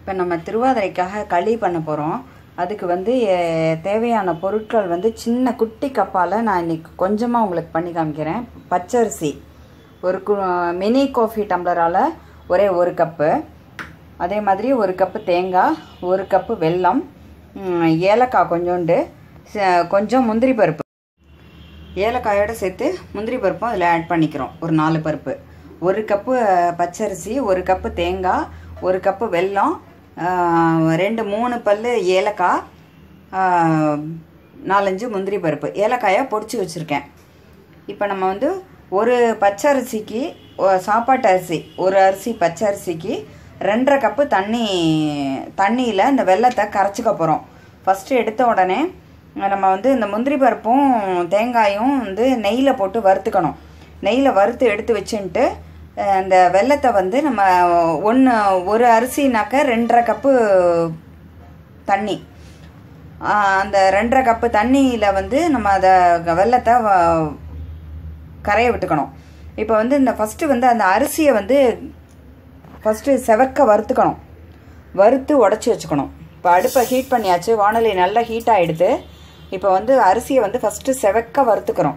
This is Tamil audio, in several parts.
இப்போ நம்ம திருவாதிரைக்காக களி பண்ண போகிறோம் அதுக்கு வந்து எ- தேவையான பொருட்கள் வந்து சின்ன குட்டி கப்பால் நான் இன்னைக்கு கொஞ்சமாக உங்களுக்கு பண்ணி காமிக்கிறேன் பச்சரிசி ஒரு கு மினி காஃபி டம்ளரால் ஒரே ஒரு கப்பு அதே மாதிரி ஒரு கப்பு தேங்காய் ஒரு கப்பு வெல்லம் ம், ஏலக்காய் கொஞ்சோண்டு ச- கொஞ்சம் முந்திரி பருப்பு ஏலக்காயோட சேர்த்து முந்திரி பருப்பும் அதில் ஆட் பண்ணிக்கிறோம் ஒரு நாலு பருப்பு ஒரு கப்பு அஹ், பச்சரிசி ஒரு கப்பு தேங்காய் ஒரு கப்பு வெல்லம் ஆஹ், ரெண்டு மூணு பல் ஏலக்காய் ஆஹ், நாலஞ்சு முந்திரி பருப்பு ஏலக்காயை பொடிச்சு வச்சுருக்கேன் இப்போ நம்ம வந்து ஒரு பச்சரிசிக்கு ஒ- சாப்பாட்டு அரிசி ஒரு அரிசி பச்சரிசிக்கு ரெண்டரை கப்பு தண்ணி தண்ணியில் இந்த வெல்லத்தை கரைச்சிக்க போகிறோம் ஃபஸ்ட்டு எடுத்த உடனே நம்ம வந்து இந்த முந்திரி பருப்பும் தேங்காயும் வந்து நெய்யில் போட்டு வறுத்துக்கணும் நெய்யில் வறுத்து எடுத்து வச்சுன்ட்டு அஹ், இந்த வெல்லத்தை வந்து நம்ம ஒன்று ஒரு அரிசினாக்க ரெண்டரை கப்பு தண்ணி ஆஹ், அந்த ரெண்டரை கப்பு தண்ணியில் வந்து நம்ம அதை வெல்லத்தை வ- கரைய விட்டுக்கணும் இப்போ வந்து இந்த ஃபஸ்ட்டு வந்து அந்த அரிசியை வந்து ஃபஸ்ட்டு செவக்க வறுத்துக்கணும் வறுத்து உடச்சி வச்சுக்கணும் இப்போ அடுப்பை ஹீட் பண்ணியாச்சு வானொலி நல்லா ஹீட் ஆகிடுது இப்போ வந்து அரிசியை வந்து ஃபஸ்ட்டு செவக்க வறுத்துக்கிறோம்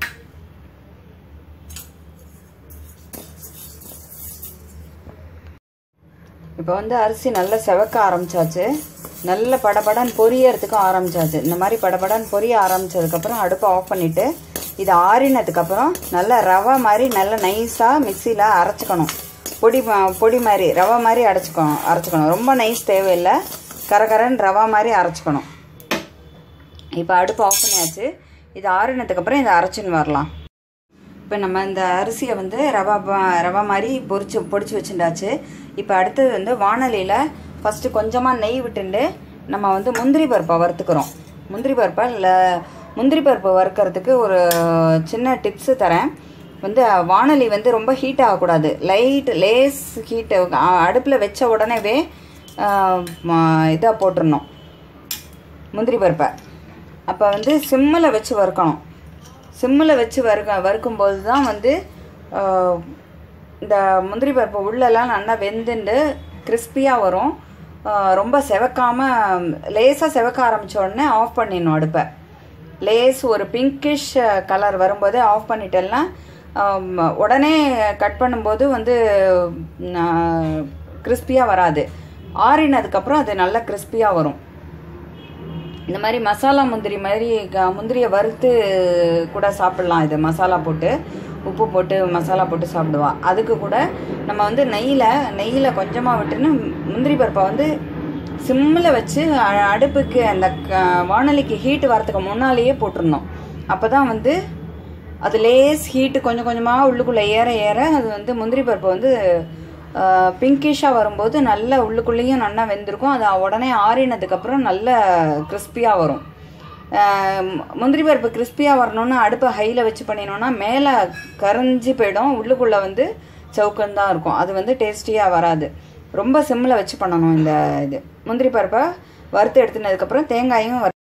இப்போ வந்து அரிசி நல்லா செவக்க ஆரம்பிச்சாச்சு நல்ல படபடன்னு பொரியறதுக்கும் ஆரம்பிச்சாச்சு இந்த மாதிரி படபடன்னு பொரிய ஆரம்பிச்சதுக்கப்புறம் அடுப்பை ஆஃப் பண்ணிவிட்டு இது ஆறினதுக்கப்புறம் நல்லா ரவை மாதிரி நல்லா நைஸாக மிக்சியில் அரைச்சிக்கணும் பொடி ம- பொடி மாதிரி ரவை மாதிரி அரைச்சிக்கணும் அரைச்சிக்கணும் ரொம்ப நைஸ் தேவையில்லை கரகரன்னு ரவை மாதிரி அரைச்சிக்கணும் இப்போ அடுப்பு ஆஃப் பண்ணியாச்சு இது ஆறினதுக்கப்புறம் இதை அரைச்சின்னு வரலாம் இப்போ நம்ம இந்த அரிசியை வந்து ரவா ப- ரவா மாதிரி பொரிச்சு பொடிச்சு வச்சுட்டாச்சு இப்போ அடுத்தது வந்து வானலியில் ஃபஸ்ட்டு கொஞ்சமாக நெய் விட்டுண்டு நம்ம வந்து முந்திரி பருப்பை வறுத்துக்கிறோம் முந்திரி பருப்பை இல்லை முந்திரி பருப்பு வறுக்கிறதுக்கு ஒரு சின்ன டிப்ஸு தரேன் வந்து வானலி வந்து ரொம்ப ஹீட் ஆகக்கூடாது லைட் லேஸ் ஹீட்டு அடுப்பில் வச்ச உடனேவே இதாக போட்டுடணும் முந்திரி பருப்பை அப்போ வந்து சிம்மில் வச்சு வறுக்கணும் சிம்மில் வச்சு வறுக்க வறுக்கும்போது தான் வந்து ஆஹ், இந்த முந்திரி பருப்பு உள்ளெல்லாம் நல்லா வெந்துண்டு கிறிஸ்பியாக வரும் ஆஹ், ரொம்ப செவக்காமல் லேசாக செவக்க ஆரம்பிச்ச உடனே ஆஃப் பண்ணிடணும் அடுப்பை லேஸ் ஒரு பிங்கிஷ் கலர் வரும்போது ஆஃப் பண்ணிட்டேன்னா ஆம், உடனே கட் பண்ணும்போது வந்து கிறிஸ்பியாக வராது ஆறினதுக்கப்புறம் அது நல்லா கிறிஸ்பியாக வரும் இந்த மாதிரி மசாலா முந்திரி மாதிரி க- முந்திரியை வறுத்து கூட சாப்பிடலாம் இது மசாலா போட்டு உப்பு போட்டு மசாலா போட்டு சாப்பிடுவா அதுக்கு கூட நம்ம வந்து நெய்யில் நெய்யில் கொஞ்சமாக விட்டுன்னு முந்திரி பருப்பை வந்து சிம்மில் வச்சு அ- அடுப்புக்கு அந்த க- வாணலிக்கு ஹீட் வரதுக்கு முன்னாலேயே போட்டுருணும் அப்போ தான் வந்து அது லேஸ் ஹீட்டு கொஞ்சம் கொஞ்சமாக உள்ளுக்குள்ளே ஏற ஏற அது வந்து முந்திரி பருப்பு வந்து பிங்கிஷாக வரும்போது நல்லா உள்ளுக்குள்ளேயும் நல்லா வெந்திருக்கும் அது உடனே ஆறினதுக்கப்புறம் நல்ல கிறிஸ்பியாக வரும் ஆஹ் முந்திரி பருப்பு கிறிஸ்பியாக வரணும்னு அடுப்பை ஹையில் வச்சு பண்ணினோன்னா மேலே கரைஞ்சி போயிடும் உள்ளுக்குள்ளே வந்து சவுக்கந்தான் இருக்கும் அது வந்து டேஸ்டியாக வராது ரொம்ப சிம்மில் வச்சு பண்ணணும் இந்த இது முந்திரி பருப்பை வறுத்து எடுத்துனதுக்கப்புறம் தேங்காயும் வறு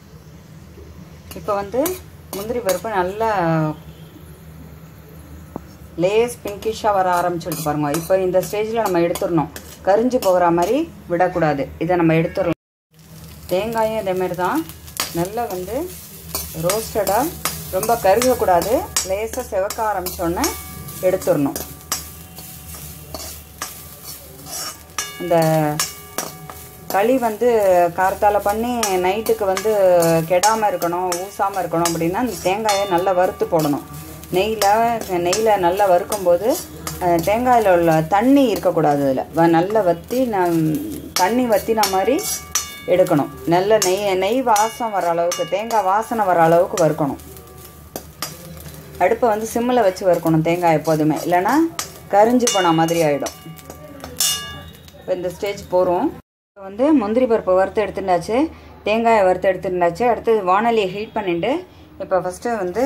இப்போ வந்து முந்திரி பருப்பு நல்லா லேஸ் பிங்கிஷாக வர ஆரம்பிச்சிருக்கு பாருங்க இப்போ இந்த ஸ்டேஜில் நம்ம எடுத்துடணும் கரிஞ்சு போகிற மாதிரி விடக்கூடாது இதை நம்ம எடுத்துடலாம் தேங்காயும் இதேமாரி தான் நல்லா வந்து ரோஸ்டடாக ரொம்ப கருகக்கூடாது லேசாக செவக்க ஆரம்பித்தோடனே எடுத்துடணும் இந்த களி வந்து காரத்தால் பண்ணி நைட்டுக்கு வந்து கெடாமல் இருக்கணும் ஊசாமல் இருக்கணும் அப்படின்னா அந்த தேங்காயை நல்லா வறுத்து போடணும் நெய்யில் நெய்யில் நல்லா வறுக்கும்போது அஹ், தேங்காயில் உள்ள தண்ணி இருக்கக்கூடாது அதில் நல்லா வற்றி நம் தண்ணி வற்றின மாதிரி எடுக்கணும் நல்ல நெய் நெய் வாசம் வர அளவுக்கு தேங்காய் வாசனை வர அளவுக்கு வறுக்கணும் அடுப்பை வந்து சிம்மில் வச்சு வறுக்கணும் தேங்காய் எப்போதுமே இல்லைன்னா கரிஞ்சு போன மாதிரி ஆகிடும் இப்போ இந்த ஸ்டேஜ் போகிறோம் இப்போ வந்து முந்திரி பருப்பு வறுத்து எடுத்துட்டாச்சு தேங்காயை வறுத்து எடுத்துட்டாச்சு அடுத்து வானலியை ஹீட் பண்ணிட்டு இப்போ ஃபஸ்ட்டு வந்து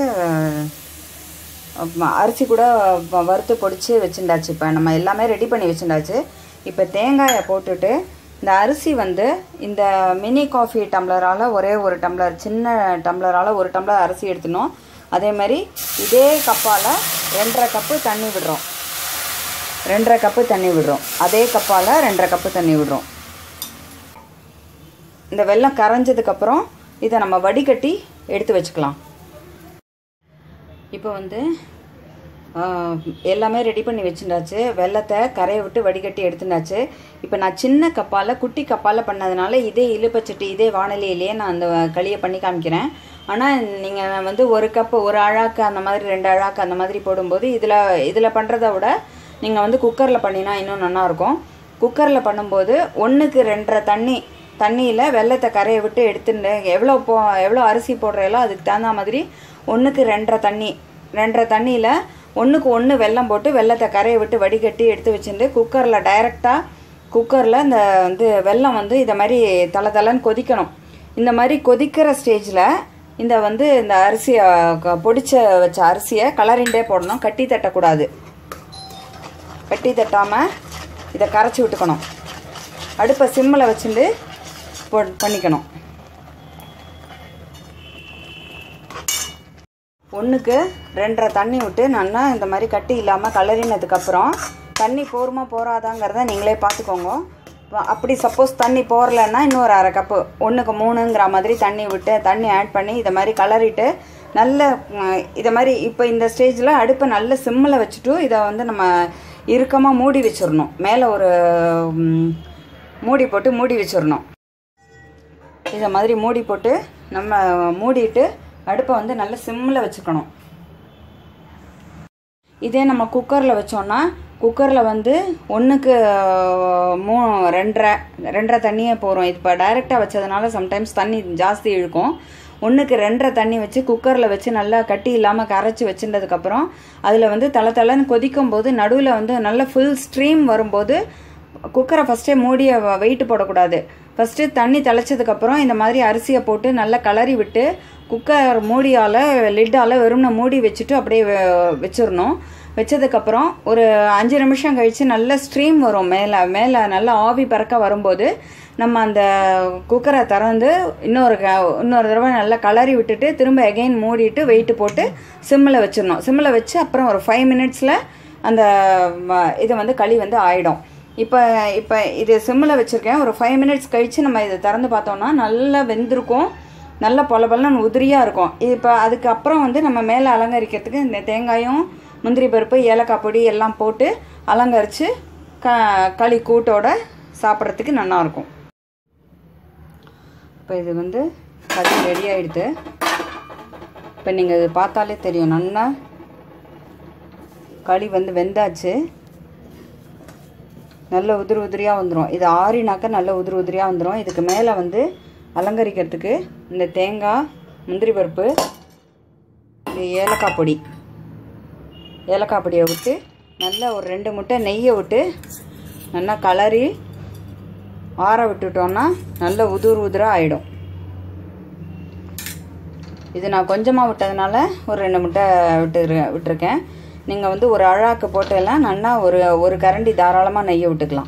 அஹ், அரிசி கூட வ- வறுத்து பொடிச்சு வச்சுட்டாச்சு இப்போ நம்ம எல்லாமே ரெடி பண்ணி வச்சுட்டாச்சு இப்போ தேங்காயை போட்டுட்டு இந்த அரிசி வந்து இந்த மினி காஃபி டம்ளரால் ஒரே ஒரு டம்ளர் சின்ன டம்ளரால் ஒரு டம்ளர் அரிசி எடுத்துனோம் அதே மாதிரி இதே கப்பால் ரெண்டரை கப்பு தண்ணி விடுறோம் ரெண்டரை கப்பு தண்ணி விடுறோம் அதே கப்பால் ரெண்டரை கப்பு தண்ணி விடுறோம் இந்த வெல்லம் கரைஞ்சதுக்கப்புறம் இதை நம்ம வடிகட்டி எடுத்து வச்சுக்கலாம் இப்போ வந்து ஆஹ், எல்லாமே ரெடி பண்ணி வச்சுட்டாச்சு வெள்ளத்தை கரையை விட்டு வடிகட்டி எடுத்துட்டாச்சு இப்போ நான் சின்ன கப்பால் குட்டி கப்பால் பண்ணதுனால இதே இழுப்பச்சட்டி இதே வானிலையிலேயே நான் அந்த களியை பண்ணி காமிக்கிறேன் ஆனால் நீங்கள் வந்து ஒரு கப்பு ஒரு அழாக்கு அந்த மாதிரி ரெண்டு அழாக்கு அந்த மாதிரி போடும்போது இதில் இதில் பண்ணுறத விட நீங்கள் வந்து குக்கரில் பண்ணினா இன்னும் நல்லாயிருக்கும் குக்கரில் பண்ணும்போது ஒன்றுக்கு ரெண்டரை தண்ணி தண்ணியில் வெள்ளத்தை கரையை விட்டு எடுத்துட்டு எவ்வளோ போ எவ்வளோ அரிசி போடுறீங்களோ அதுக்கு தகுந்த மாதிரி ஒன்றுக்கு ரெண்டரை தண்ணி ரெண்டரை தண்ணியில் ஒன்றுக்கு ஒன்று வெல்லம் போட்டு வெள்ளத்தை கரையை விட்டு வடிகட்டி எடுத்து வச்சுட்டு குக்கரில் டைரெக்டாக குக்கரில் இந்த வந்து வெல்லம் வந்து இதை மாதிரி தலை தலைன்னு கொதிக்கணும் இந்த மாதிரி கொதிக்கிற ஸ்டேஜில் இந்த வந்து இந்த அரிசியை க- பொடிச்ச வச்ச அரிசியை கலரிண்டே போடணும் கட்டி தட்டக்கூடாது கட்டி தட்டாமல் இதை கரைச்சி விட்டுக்கணும் அடுப்பை சிம்மில் வச்சுட்டு போ பண்ணிக்கணும் ஒன்றுக்கு ரெண்டரை தண்ணி விட்டு நல்லா இந்த மாதிரி கட்டி இல்லாமல் கலரினதுக்கப்புறம் தண்ணி போருமா போராதாங்கிறத நீங்களே பார்த்துக்கோங்க வ- அப்படி சப்போஸ் தண்ணி போரலைன்னா இன்னொரு அரை கப்பு ஒன்றுக்கு மூணுங்கிற மாதிரி தண்ணி விட்டு தண்ணி ஆட் பண்ணி இதை மாதிரி கலரிட்டு நல்ல ம், இதை மாதிரி இப்போ இந்த ஸ்டேஜில் அடுப்பை நல்ல சிம்மில் வச்சுட்டு இதை வந்து நம்ம இறுக்கமாக மூடி வச்சிடணும் மேலே ஒரு ம், மூடி போட்டு மூடி வச்சிடணும் இதை மாதிரி மூடி போட்டு நம்ம மூடிட்டு அடுப்பை வந்து நல்ல சிம்மில் வச்சுக்கணும் இதே நம்ம குக்கரில் வச்சோன்னா குக்கரில் வந்து ஒன்றுக்கு மூ ரெண்டரை ரெண்டரை தண்ணியே போகிறோம் இப்போ டைரெக்டாக வச்சதுனால சம்டைம்ஸ் தண்ணி ஜாஸ்தி இழுக்கும் ஒன்றுக்கு ரெண்டரை தண்ணி வச்சு குக்கரில் வச்சு நல்லா கட்டி இல்லாமல் கரைச்சி வச்சுட்டதுக்கப்புறம் அதில் வந்து தலை தலைன்னு கொதிக்கும் போது நடுவில் வந்து நல்ல ஃபுல் ஸ்ட்ரீம் வரும்போது குக்கரை ஃபஸ்ட்டே மூடிய வெயிட் போடக்கூடாது ஃபஸ்ட்டு தண்ணி தெளிச்சதுக்கப்புறம் இந்த மாதிரி அரிசியை போட்டு நல்லா கலரி விட்டு குக்கர் மூடியால் லிட்டால் வெறும்ன மூடி வச்சுட்டு அப்படியே வெ- வச்சிடணும் வச்சதுக்கப்புறம் ஒரு அஞ்சு நிமிஷம் கழித்து நல்ல ஸ்ட்ரீம் வரும் மேலே மேலே நல்லா ஆவி பறக்க வரும்போது நம்ம அந்த குக்கரை திறந்து இன்னொரு க- இன்னொரு தடவை நல்லா கலரி விட்டுட்டு திரும்ப எகைன் மூடிட்டு வெயிட்டு போட்டு சிம்மில் வச்சிடணும் சிம்மில் வச்சு அப்புறம் ஒரு ஃபைவ் மினிட்ஸில் அந்த ம- இது வந்து களி வந்து ஆயிடும் இப்போ இப்போ இது சிம்மில் வச்சுருக்கேன் ஒரு ஃபைவ் மினிட்ஸ் கழித்து நம்ம இதை திறந்து பார்த்தோம்னா நல்லா வெந்திருக்கும் நல்ல பொல பொலன்னு உதிரியாக இருக்கும் இப்போ அதுக்கப்புறம் வந்து நம்ம மேலே அலங்கரிக்கிறதுக்கு இந்த தேங்காயும் முந்திரி பருப்பு ஏலக்காய் பொடி எல்லாம் போட்டு அலங்கரித்து க களி கூட்டோட சாப்பிட்றதுக்கு நல்லாயிருக்கும் இப்போ இது வந்து களி ரெடி ஆகிடுது இப்போ நீங்கள் இது பார்த்தாலே தெரியும் நல்லா களி வந்து வெந்தாச்சு நல்ல உதிரி உதிரியாக வந்துடும் இது ஆறினாக்கா நல்ல உதிரி உதிரியாக வந்துடும் இதுக்கு மேலே வந்து அலங்கரிக்கிறதுக்கு இந்த தேங்காய் முந்திரி பருப்பு இந்த ஏலக்காய் பொடி ஏலக்காய் பொடியை விட்டு நல்லா ஒரு ரெண்டு முட்டை நெய்யை விட்டு நல்லா கலரி ஆற விட்டுட்டோம்னா நல்ல உதிர் உதிராக ஆகிடும் இது நான் கொஞ்சமாக விட்டதுனால ஒரு ரெண்டு முட்டை விட்டு விட்டுருக்கேன் நீங்கள் வந்து ஒரு அழாக்கு போட்டெல்லாம் நல்லா ஒரு ஒரு கரண்டி தாராளமாக நெய்யை விட்டுக்கலாம்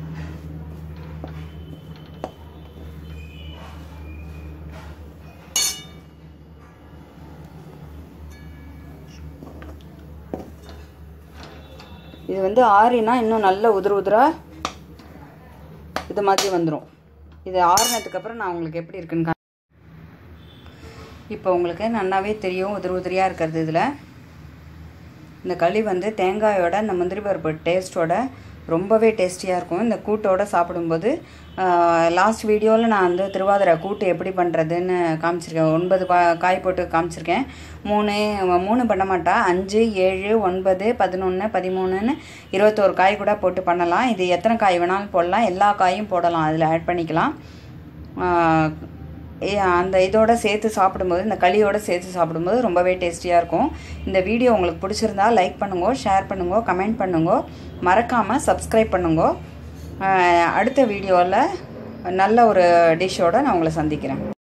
இது வந்து ஆறினா இன்னும் நல்ல உதிர உதிரா இது மாதிரி வந்துடும் இது ஆறுனதுக்கப்புறம் நான் உங்களுக்கு எப்படி இருக்குன்னு கா இப்போ உங்களுக்கு நல்லாவே தெரியும் உதிரி உதிரியாக இருக்கிறது இதில் இந்த களி வந்து தேங்காயோட இந்த முந்திரி பருப்பு டேஸ்ட்டோட ரொம்பவே டேஸ்டியாக இருக்கும் இந்த கூட்டோட சாப்பிடும்போது லாஸ்ட் வீடியோவில் நான் வந்து திருவாதிரை கூட்டு எப்படி பண்ணுறதுன்னு காமிச்சிருக்கேன் ஒன்பது பா காய் போட்டு காமிச்சிருக்கேன் மூணு மூணு பண்ண மாட்டா அஞ்சு ஏழு ஒன்பது பதினொன்று பதிமூணுன்னு இருபத்தோரு காய் கூட போட்டு பண்ணலாம் இது எத்தனை காய் வேணாலும் போடலாம் எல்லா காயும் போடலாம் அதில் ஆட் பண்ணிக்கலாம் ஆஹ் ஏ- அந்த இதோட சேர்த்து சாப்பிடும்போது இந்த களியோட சேர்த்து சாப்பிடும்போது ரொம்பவே டேஸ்டியாக இருக்கும் இந்த வீடியோ உங்களுக்கு பிடிச்சிருந்தா லைக் பண்ணுங்க ஷேர் பண்ணுங்க கமெண்ட் பண்ணுங்க மறக்காமல் சப்ஸ்கிரைப் பண்ணுங்க ஆஹ் அடுத்த வீடியோவில் நல்ல ஒரு டிஷ்ஷோட நான் உங்களை சந்திக்கிறேன்